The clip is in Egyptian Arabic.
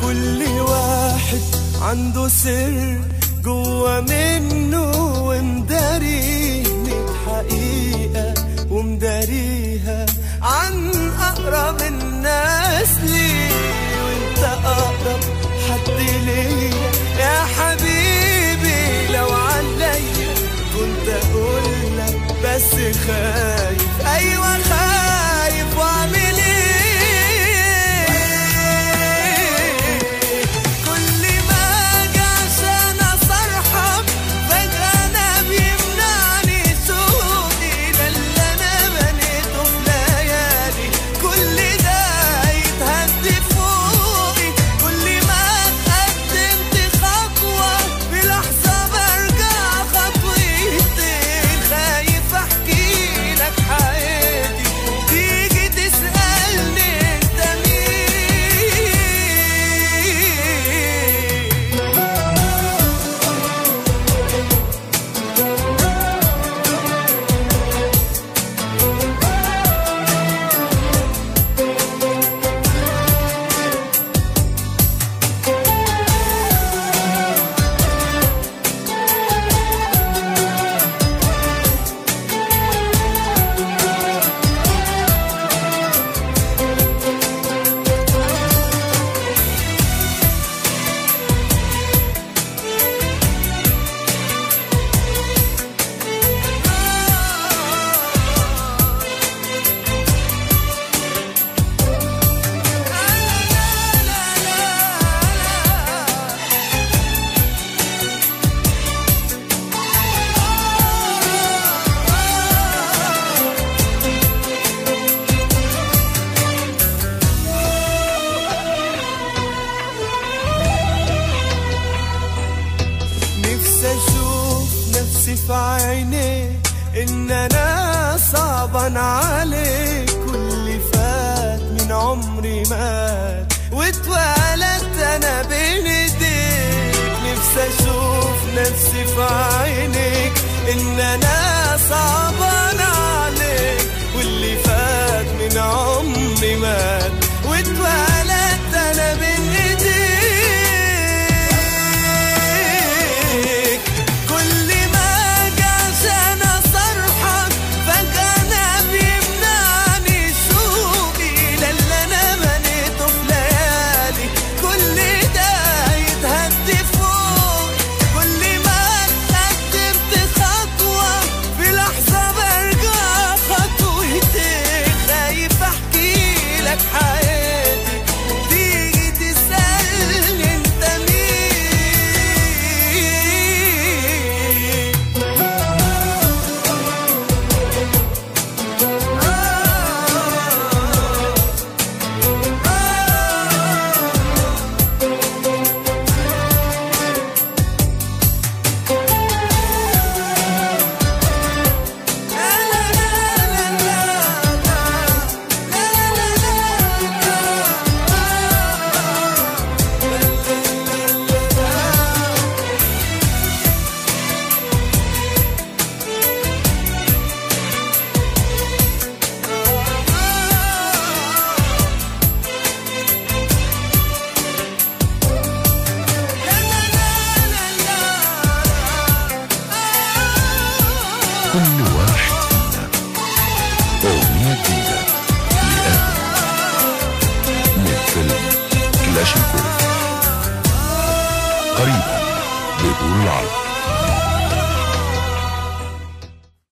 كل واحد عنده سر جوا منه ومداريه ميت حقيقة ومداريها عن أقرب الناس لي وانت أقرب حد ليا يا حبيبي لو عليا كنت أقول لك بس خايف أيوة خايف وأعمل إيه كل ما أجي عشان أصرحك فجأة أنا بيمنعني سوقي ده اللي أنا بنيته في ليالي كل ده يتهد فوقي كل ما اتقدمت خطوة في لحظة برجع خطوتين خايف أحكي لك حياتي تيجي تسألني أنت مين نفسي اشوف نفسي في عينيك ان انا صعبان عليك كل فات من عمري مات واتولدت انا بين ايديك نفسي اشوف نفسي في عينيك ان انا صعبان عليك واللي فات من عمري مات واتولدت انا بين ايديك كل ما اجي عشان اصرحك فجأة انا بيمنعني شوقي ده اللي انا بنيته في ليالي كل ده يتهد فوق كل ما اتقدمت خطوة في لحظة برجع خطوتين خايف احكي لك حياتي تيجي تسألني انت مين كل واحد فينا أغنية جديدة لآدم من فيلم كلاشينكوف قريبا بدور العرض